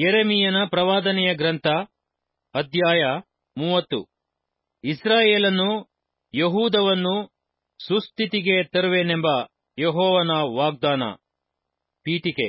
ಯೆರೆಮೀಯನ ಪ್ರವಾದನೆಯ ಗ್ರಂಥ ಅಧ್ಯಾಯ ಮೂವತ್ತು ಇಸ್ರಾಯೇಲನ್ನು ಯಹೂದವನ್ನು ಸುಸ್ಥಿತಿಗೆ ತರುವೆನೆಂಬ ಯೆಹೋವನ ವಾಗ್ದಾನ ಪೀಠಿಕೆ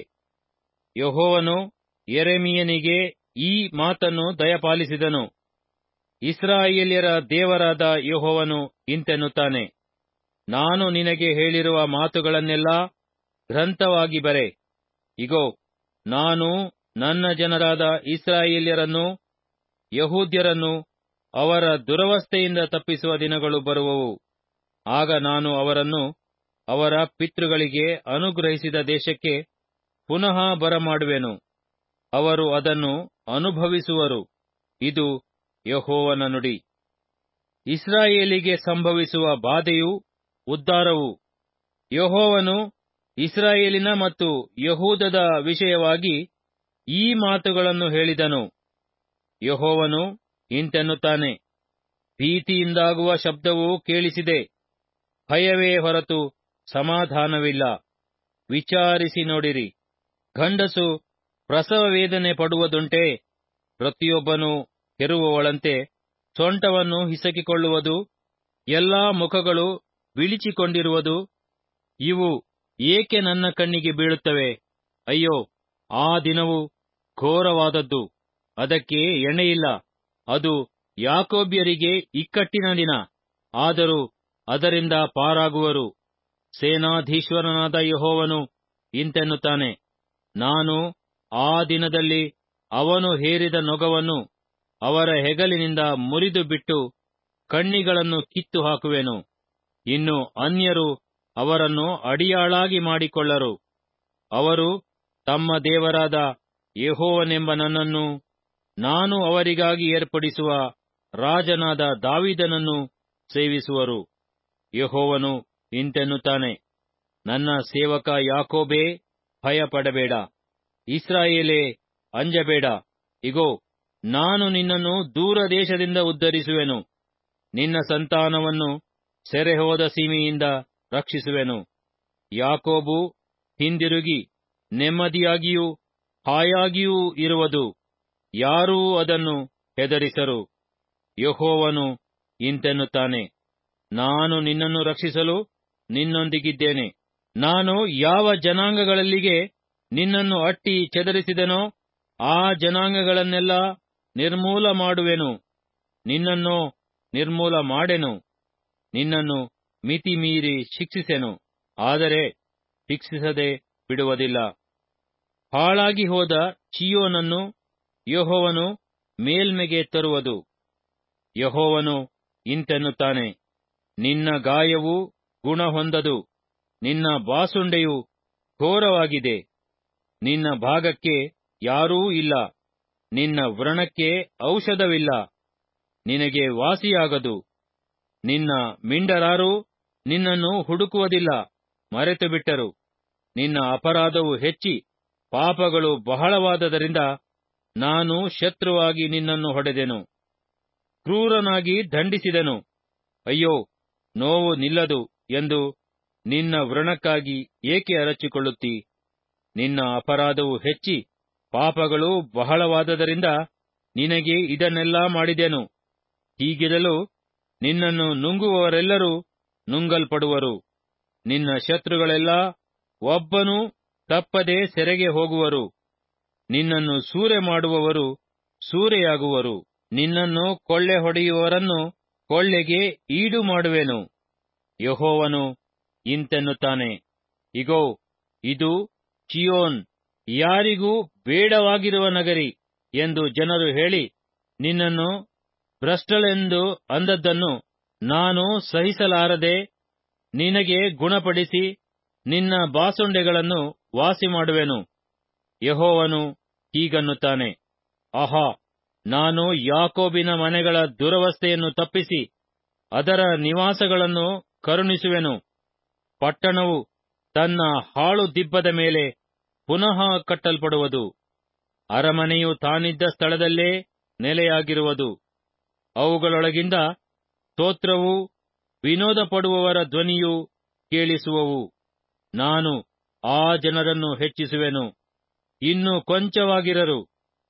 ಯೆಹೋವನು ಯೆರೆಮೀಯನಿಗೆ ಈ ಮಾತನ್ನು ದಯಪಾಲಿಸಿದನು ಇಸ್ರಾಯೇಲ್ಯರ ದೇವರಾದ ಯೆಹೋವನು ಇಂತೆನ್ನುತ್ತಾನೆ ನಾನು ನಿನಗೆ ಹೇಳಿರುವ ಮಾತುಗಳನ್ನೆಲ್ಲಾ ಗ್ರಂಥವಾಗಿ ಬರೆ ಇಗೋ ನಾನು ನನ್ನ ಜನರಾದ ಇಸ್ರಾಯೇಲ್ಯರನ್ನು ಯಹೂದ್ಯರನ್ನು ಅವರ ದುರವಸ್ಥೆಯಿಂದ ತಪ್ಪಿಸುವ ದಿನಗಳು ಬರುವವು ಆಗ ನಾನು ಅವರನ್ನು ಅವರ ಪಿತೃಗಳಿಗೆ ಅನುಗ್ರಹಿಸಿದ ದೇಶಕ್ಕೆ ಪುನಃ ಬರಮಾಡುವೆನು ಅವರು ಅದನ್ನು ಅನುಭವಿಸುವರು ಇದು ಯೆಹೋವನ ನುಡಿ ಇಸ್ರಾಯೇಲಿಗೆ ಸಂಭವಿಸುವ ಬಾಧೆಯೂ ಉದ್ಧಾರವು ಯೆಹೋವನು ಇಸ್ರಾಯೇಲಿನ ಮತ್ತು ಯಹೂದದ ವಿಷಯವಾಗಿ ಈ ಮಾತುಗಳನ್ನು ಹೇಳಿದನು ಯೆಹೋವನು ಇಂತೆನ್ನುತ್ತಾನೆ ಭೀತಿಯಿಂದಾಗುವ ಶಬ್ದವು ಕೇಳಿಸಿದೆ ಭಯವೇ ಹೊರತು ಸಮಾಧಾನವಿಲ್ಲ ವಿಚಾರಿಸಿ ನೋಡಿರಿ ಗಂಡಸು ಪ್ರಸವ ವೇದನೆ ಪಡುವುದುಂಟೆ ಪ್ರತಿಯೊಬ್ಬನು ಹೆರುವವಳಂತೆ ಸೊಂಟವನ್ನು ಹಿಸಕಿಕೊಳ್ಳುವುದು ಎಲ್ಲಾ ಮುಖಗಳು ಬಿಳಿಚಿಕೊಂಡಿರುವುದು ಇವು ಏಕೆ ನನ್ನ ಕಣ್ಣಿಗೆ ಬೀಳುತ್ತವೆ ಅಯ್ಯೋ ಆ ದಿನವು ಘೋರವಾದದ್ದು ಅದಕ್ಕೆ ಎಣೆಯಿಲ್ಲ ಅದು ಯಾಕೋಬ್ಯರಿಗೆ ಇಕ್ಕಟ್ಟಿನ ದಿನ ಆದರೂ ಅದರಿಂದ ಪಾರಾಗುವರು ಸೇನಾಧೀಶ್ವರನಾದ ಯೆಹೋವನು ಇಂತೆನ್ನುತ್ತಾನೆ ನಾನು ಆ ದಿನದಲ್ಲಿ ಅವನು ಹೇರಿದ ನೊಗವನ್ನು ಅವರ ಹೆಗಲಿನಿಂದ ಮುರಿದು ಬಿಟ್ಟು ಕಣ್ಣಿಗಳನ್ನು ಕಿತ್ತು ಹಾಕುವೆನು ಇನ್ನು ಅನ್ಯರು ಅವರನ್ನು ಅಡಿಯಾಳಾಗಿ ಮಾಡಿಕೊಳ್ಳರು ಅವರು ತಮ್ಮ ದೇವರಾದ ಯೆಹೋವನೆಂಬ ನನ್ನನ್ನು ನಾನು ಅವರಿಗಾಗಿ ಏರ್ಪಡಿಸುವ ರಾಜನಾದ ದಾವಿದನನ್ನು ಸೇವಿಸುವರು ಯೆಹೋವನು ಇಂತೆನ್ನುತ್ತಾನೆ ನನ್ನ ಸೇವಕ ಯಾಕೋಬೇ ಭಯಪಡಬೇಡ ಇಸ್ರಾಯೇಲೇ ಅಂಜಬೇಡ ಇಗೋ ನಾನು ನಿನ್ನನ್ನು ದೂರ ದೇಶದಿಂದ ಉದ್ಧರಿಸುವೆನು ನಿನ್ನ ಸಂತಾನವನ್ನು ಸೆರೆಹೋದ ಸೀಮೆಯಿಂದ ರಕ್ಷಿಸುವೆನು ಯಾಕೋಬು ಹಿಂದಿರುಗಿ ನೆಮ್ಮದಿಯಾಗಿಯೂ ಹಾಯಾಗಿಯೂ ಇರುವುದು ಯಾರೂ ಅದನ್ನು ಹೆದರಿಸರು ಯೆಹೋವನು ಇಂತೆನ್ನುತ್ತಾನೆ ನಾನು ನಿನ್ನನ್ನು ರಕ್ಷಿಸಲು ನಿನ್ನೊಂದಿಗಿದ್ದೇನೆ ನಾನು ಯಾವ ಜನಾಂಗಗಳಲ್ಲಿಗೆ ನಿನ್ನನ್ನು ಅಟ್ಟಿ ಚದರಿಸಿದನೋ ಆ ಜನಾಂಗಗಳನ್ನೆಲ್ಲ ನಿರ್ಮೂಲ ಮಾಡುವೆನು ನಿನ್ನನ್ನು ನಿರ್ಮೂಲ ಮಾಡೆನು ನಿನ್ನನ್ನು ಮಿತಿ ಮೀರಿ ಶಿಕ್ಷಿಸೆನು ಆದರೆ ಶಿಕ್ಷಿಸದೆ ಬಿಡುವುದಿಲ್ಲ ಹಾಳಾಗಿ ಹೋದ ಚಿಯೋನನ್ನು ಯೆಹೋವನು ಮೇಲ್ಮೆಗೆ ತರುವುದು ಯೆಹೋವನು ಇಂತೆನ್ನುತ್ತಾನೆ ನಿನ್ನ ಗಾಯವು ಗುಣ ಹೊಂದದು ನಿನ್ನ ಬಾಸುಂಡೆಯು ಘೋರವಾಗಿದೆ ನಿನ್ನ ಭಾಗಕ್ಕೆ ಯಾರೂ ಇಲ್ಲ ನಿನ್ನ ವ್ರಣಕ್ಕೆ ಔಷಧವಿಲ್ಲ ನಿನಗೆ ವಾಸಿಯಾಗದು ನಿನ್ನ ಮಿಂಡರಾರೂ ನಿನ್ನನ್ನು ಹುಡುಕುವುದಿಲ್ಲ ಮರೆತು ಬಿಟ್ಟರು ನಿನ್ನ ಅಪರಾಧವು ಹೆಚ್ಚಿ ಪಾಪಗಳು ಬಹಳವಾದದರಿಂದ ನಾನು ಶತ್ರುವಾಗಿ ನಿನ್ನನ್ನು ಹೊಡೆದೆನು ಕ್ರೂರನಾಗಿ ದಂಡಿಸಿದನು ಅಯ್ಯೋ ನೋವು ನಿಲ್ಲದು ಎಂದು ನಿನ್ನ ವ್ರಣಕ್ಕಾಗಿ ಏಕೆ ಅರಚಿಕೊಳ್ಳುತ್ತಿ ನಿನ್ನ ಅಪರಾಧವು ಹೆಚ್ಚಿ ಪಾಪಗಳು ಬಹಳವಾದದರಿಂದ ನಿನಗೆ ಇದನ್ನೆಲ್ಲಾ ಮಾಡಿದೆನು ಹೀಗಿರಲು ನಿನ್ನನ್ನು ನುಂಗುವವರೆಲ್ಲರೂ ನುಂಗಲ್ಪಡುವರು ನಿನ್ನ ಶತ್ರುಗಳೆಲ್ಲ ಒಬ್ಬನೂ ತಪ್ಪದೆ ಸೆರೆಗೆ ಹೋಗುವರು ನಿನ್ನನ್ನು ಸೂರೆ ಮಾಡುವವರು ಸೂರೆಯಾಗುವರು ನಿನ್ನನ್ನು ಕೊಳ್ಳೆ ಹೊಡೆಯುವವರನ್ನು ಕೊಳ್ಳೆಗೆ ಈಡು ಮಾಡುವೆನು ಯಹೋವನು ಇಂತೆನ್ನುತ್ತಾನೆ ಇಗೋ ಇದು ಚಿಯೋನ್ ಯಾರಿಗೂ ಬೇಡವಾಗಿರುವ ನಗರಿ ಎಂದು ಜನರು ಹೇಳಿ ನಿನ್ನನ್ನು ಭ್ರಷ್ಟಳೆಂದು ಅಂದದ್ದನ್ನು ನಾನು ಸಹಿಸಲಾರದೆ ನಿನಗೆ ಗುಣಪಡಿಸಿ ನಿನ್ನ ಬಾಸುಂಡೆಗಳನ್ನು ವಾಸಿ ಮಾಡುವೆನು ಯಹೋವನು ಹೀಗನ್ನುತ್ತಾನೆ ಆಹಾ ನಾನು ಯಾಕೋಬಿನ ಮನೆಗಳ ದುರವಸ್ಥೆಯನ್ನು ತಪ್ಪಿಸಿ ಅದರ ನಿವಾಸಗಳನ್ನು ಕರುಣಿಸುವೆನು ಪಟ್ಟಣವು ತನ್ನ ಹಾಳು ದಿಬ್ಬದ ಮೇಲೆ ಪುನಃ ಕಟ್ಟಲ್ಪಡುವುದು ಅರಮನೆಯು ತಾನಿದ್ದ ಸ್ಥಳದಲ್ಲೇ ನೆಲೆಯಾಗಿರುವುದು ಅವುಗಳೊಳಗಿಂದ ಸ್ತೋತ್ರವೂ ವಿನೋದ ಪಡುವವರ ಧ್ವನಿಯೂ ಕೇಳಿಸುವವು ನಾನು ಆ ಜನರನ್ನು ಹೆಚ್ಚಿಸುವೆನು ಇನ್ನು ಕೊಂಚವಾಗಿರರು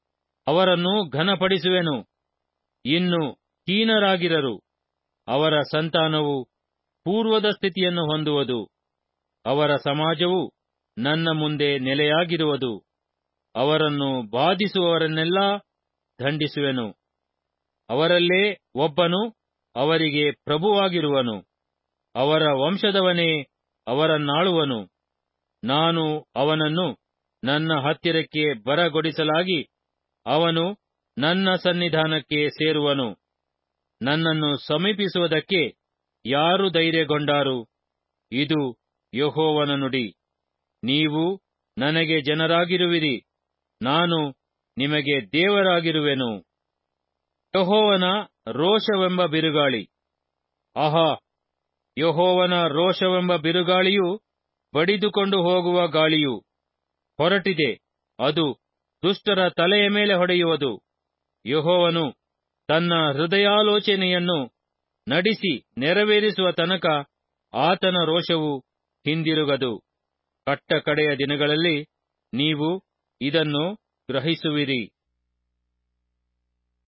ಅವರನ್ನು ಘನಪಡಿಸುವೆನು ಇನ್ನು ಹೀನರಾಗಿರರು ಅವರ ಸಂತಾನವು ಪೂರ್ವದ ಸ್ಥಿತಿಯನ್ನು ಹೊಂದುವುದು ಅವರ ಸಮಾಜವು ನನ್ನ ಮುಂದೆ ನೆಲೆಯಾಗಿರುವುದು ಅವರನ್ನು ಬಾಧಿಸುವವರನ್ನೆಲ್ಲ ದಂಡಿಸುವೆನು ಅವರಲ್ಲೇ ಒಬ್ಬನು ಅವರಿಗೆ ಪ್ರಭುವಾಗಿರುವನು ಅವರ ವಂಶದವನೇ ಅವರನ್ನಾಳುವನು ನಾನು ಅವನನ್ನು ನನ್ನ ಹತ್ತಿರಕ್ಕೆ ಬರಗೊಡಿಸಲಾಗಿ ಅವನು ನನ್ನ ಸನ್ನಿಧಾನಕ್ಕೆ ಸೇರುವನು ನನ್ನನ್ನು ಸಮೀಪಿಸುವುದಕ್ಕೆ ಯಾರು ಧೈರ್ಯಗೊಂಡಾರು ಇದು ಯಹೋವನ ನುಡಿ ನೀವು ನನಗೆ ಜನರಾಗಿರುವಿರಿ ನಾನು ನಿಮಗೆ ದೇವರಾಗಿರುವೆನು ಯಹೋವನ ರೋಷವೆಂಬ ಬಿರುಗಾಳಿ ಆಹಾ ಯಹೋವನ ರೋಷವೆಂಬ ಬಿರುಗಾಳಿಯು ಬಡಿದುಕೊಂಡು ಹೋಗುವ ಗಾಳಿಯು ಹೊರಟಿದೆ ಅದು ದುಷ್ಟರ ತಲೆಯ ಮೇಲೆ ಹೊಡೆಯುವುದು ಯಹೋವನು ತನ್ನ ಹೃದಯಾಲೋಚನೆಯನ್ನು ನಡೆಸಿ ನೆರವೇರಿಸುವ ತನಕ ಆತನ ರೋಷವು ಹಿಂದಿರುಗದು ಕಟ್ಟ ಕಡೆಯ ದಿನಗಳಲ್ಲಿ ನೀವು ಇದನ್ನು ಗ್ರಹಿಸುವಿರಿ